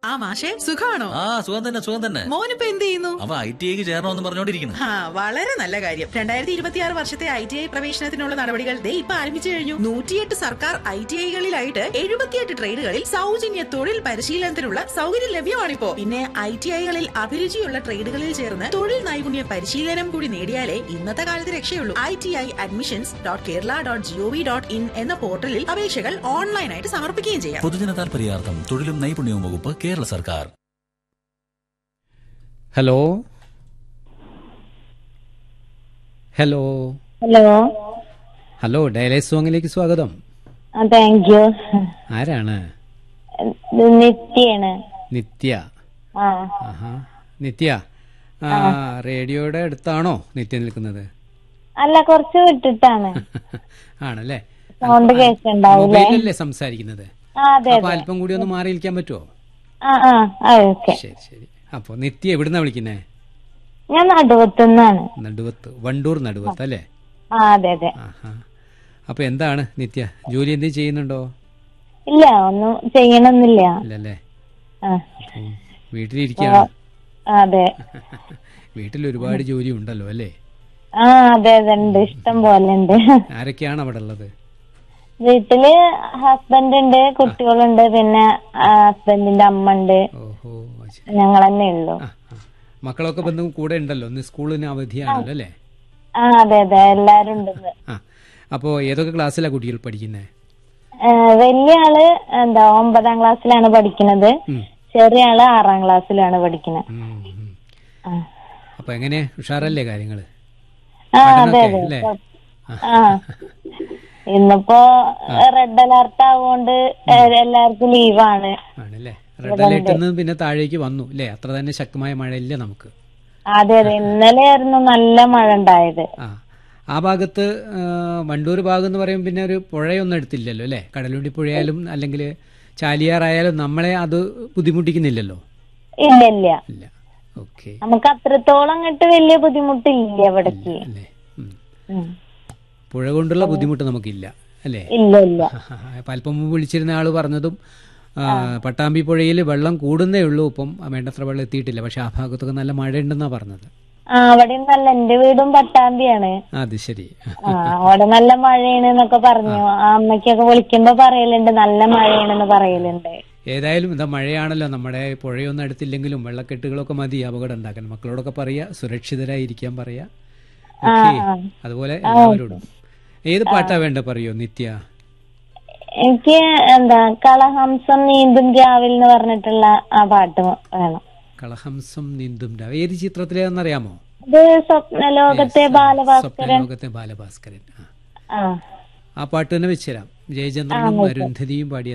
ആ മാഷെ സുഖാണോ ആ സുഖം തന്നെ സുഖം തന്നെ മോനിപ്പോ എന്ത് ചെയ്യുന്നു അവ ഐ ടി ഐക്ക് ചേരണമെന്ന് പറഞ്ഞോണ്ടിരിക്കുന്നു ആ വളരെ നല്ല കാര്യം രണ്ടായിരത്തി ഇരുപത്തിയാറ് വർഷത്തെ ഐ ടി ഐ പ്രവേശനത്തിനുള്ള നടപടികൾ ദേ ഇപ്പൊ ആരംഭിച്ചു കഴിഞ്ഞു നൂറ്റിയെട്ട് സർക്കാർ ഐ ടി ഐകളിലായിട്ട് എഴുപത്തിയെട്ട് ട്രേഡുകളിൽ സൗജന്യ തൊഴിൽ പരിശീലനത്തിനുള്ള സൗകര്യം ലഭ്യമാണിപ്പോ പിന്നെ ഐ ടി ഐകളിൽ അഭിരുചിയുള്ള ട്രേഡുകളിൽ ചേർന്ന് തൊഴിൽ നൈപുണ്യ പരിശീലനം കൂടി നേടിയാലേ ഇന്നത്തെ കാലത്ത് രക്ഷയുള്ളൂ I T I admissions dot Kerala dot G O V dot in എന്ന പോർട്ടലിൽ അപേക്ഷകൾ ഓൺലൈനായിട്ട് സമർപ്പിക്കുകയും ചെയ്യാം പൊതുജന താൽപര്യാർത്ഥം തൊഴിലും നൈപുണ്യവും വകുപ്പ് കേരള സർക്കാർ ഹലോ ഹലോ ഹലോ ഹലോ ഡയലൈസ് സോങ്ങിലേക്ക് സ്വാഗതം താങ്ക് യു ആരാണ് ഇത് നിത്യാണ് നിത്യ ആ ആഹാ നിത്യ ആ റേഡിയോയുടെ അടുത്താണോ നിത്യ നിൽക്കുന്നത് അല്ല കുറച്ച് വിട്ടിട്ടാണ് ആണല്ലേ സൗണ്ട് കേൾക്കുണ്ടാവൂലേ മൊബൈലല്ലേ സംസാരിക്കുന്നത് ആ അതെ അപ്പൊ അല്പം കൂടി ഒന്ന് മാറിയിരിക്കാൻ പറ്റുമോ ആ ആ ആ ഓക്കെ ശരി ശരി അപ്പൊ നിത്യ എവിടുന്നാ വിളിക്കുന്നേ ഞാൻ നടുവത്തുനിന്നാണ് നടുവത്ത് വണ്ടൂർ നടുവത്ത് അല്ലേ ആ അതെ അതെ ആഹാ അപ്പൊ എന്താണ് നിത്യ ജോലി എന്തെങ്കിലും ചെയ്യുന്നുണ്ടോ ഇല്ല ഒന്നും ചെയ്യണമെന്നില്ല ഇല്ലല്ലേ ആ ഉം. വീട്ടിലിരിക്കുകയാണ് ആ, അതെ വീട്ടിൽ ഒരുപാട് ജോലി ഉണ്ടല്ലോ അല്ലേ ആ അതെ അതെ ഉണ്ട് ഇഷ്ടം പോലെ ഉണ്ട് ആരൊക്കെയാണ് അവിടെ ഉള്ളത് വീട്ടില് ഹസ്ബൻഡ് ഉണ്ട് കുട്ടികളുണ്ട് പിന്നെ ആ, ഹസ്ബൻഡിന്റെ അമ്മ ഉണ്ട് ഓഹോ അത് ശരി. ഞങ്ങൾ തന്നെ ഉള്ളു ആ, ആ. മക്കളൊക്കെ ബന്ധം കൂടെ ഉണ്ടല്ലോ ഇന്ന് സ്കൂളിന് അവധിയാണല്ലോ അല്ലേ ആ അതെ അതെ എല്ലാരും ഉണ്ട് ഇന്ന്. ആ അപ്പോൾ ഏതൊക്കെ ക്ലാസ്സിലാണ് കുട്ടികൾ പഠിക്കുന്നത് ആ, വലിയ ആള് എന്താ ഒമ്പതാം ക്ലാസ്സിലാണ് പഠിക്കുന്നത് ചെറിയ ആള് ആറാം ക്ലാസ്സിലാണ് പഠിക്കുന്നത് ആ. അപ്പൊ എങ്ങനെ ഉഷാറല്ലേ കാര്യങ്ങള് ആ അതെ പഠനമൊക്കെ അതെ അല്ലേ ആ ഇന്നിപ്പോ റെഡ് അലർട്ട് ആവുകൊണ്ട് എല്ലാവർക്കും ലീവാണ് ആണല്ലേ റെഡ് അലേർട്ടിൽ നിന്ന് പിന്നെ താഴേക്ക് വന്നു അല്ലേ അത്ര തന്നെ ശക്തമായ മഴയില്ല നമുക്ക് അതെ അതെ ഇന്നലെ ആയിരുന്നു നല്ല മഴ ഉണ്ടായത് ആ ആ ഭാഗത്ത് ആ, വണ്ടൂർ ഭാഗം എന്ന് പറയുമ്പോൾ പിന്നെ ഒരു പുഴയൊന്നും എടുത്തില്ലല്ലോ അല്ലേ കടലുണ്ടി പുഴയായാലും അല്ലെങ്കിൽ ചാലിയാറായാലും നമ്മളെ അത് ബുദ്ധിമുട്ടിക്കുന്നില്ലല്ലോ ഇല്ല ഇല്ല ഇല്ല ഓക്കെ നമുക്ക് അത്രത്തോളം അങ്ങോട്ട് വലിയ ബുദ്ധിമുട്ടില്ല ഇവിടേക്ക് അല്ലേ ഉം. ഉം. പുഴ കൊണ്ടുള്ള ബുദ്ധിമുട്ട് നമുക്കില്ല അല്ലേ ഇല്ല ഇല്ല ഇപ്പം അല്പം മുമ്പ് വിളിച്ചിരുന്ന ആള് പറഞ്ഞതും ആ, പട്ടാമ്പി പുഴയിൽ വെള്ളം കൂടുന്നേ ഉള്ളൂ ഇപ്പം വേണ്ടത്ര വെള്ളം എത്തിയിട്ടില്ല പക്ഷെ ആ ഭാഗത്തൊക്കെ നല്ല മഴ ഉണ്ടെന്നാ പറഞ്ഞത് ആ അവിടെ നല്ല എന്റെ വീടും പട്ടാമ്പിയാണ് അത് ശരി ആ അവിടെ നല്ല മഴയാണ് എന്നൊക്കെ പറഞ്ഞു ആ അമ്മയ്ക്കൊക്കെ വിളിക്കുമ്പോ പറയലുണ്ട് നല്ല മഴയാണെന്ന് പറയലുണ്ട് ഏതായാലും എന്താ മഴയാണല്ലോ നമ്മുടെ പുഴയൊന്നും അടുത്തില്ലെങ്കിലും വെള്ളക്കെട്ടുകളൊക്കെ മതി അപകടം ഉണ്ടാക്കാൻ മക്കളോടൊക്കെ പറയാ സുരക്ഷിതരായിരിക്കാൻ പറയാ ഓക്കെ അതുപോലെ എല്ലാവരോടും ഏത് പാട്ടാ വേണ്ട പറയോ നിത്യ എനിക്ക് എന്താ കളഹംസം നീന്തും രാവിൽ എന്ന് പറഞ്ഞിട്ടുള്ള ആ പാട്ട് വേണം കളഹംസം നീന്തും രാവ്. ഏത് ചിത്രത്തിലേന്നറിയാമോ ഇത് സ്വപ്നലോകത്തെ ബാലഭാസ്കരൻ സ്വപ്നലോകത്തെ ബാലഭാസ്കരൻ ആ. ആ ആ പാട്ട് തന്നെ വെച്ചുതരാം ജയചന്ദ്രനും അരുന്ധതിയും പാടിയ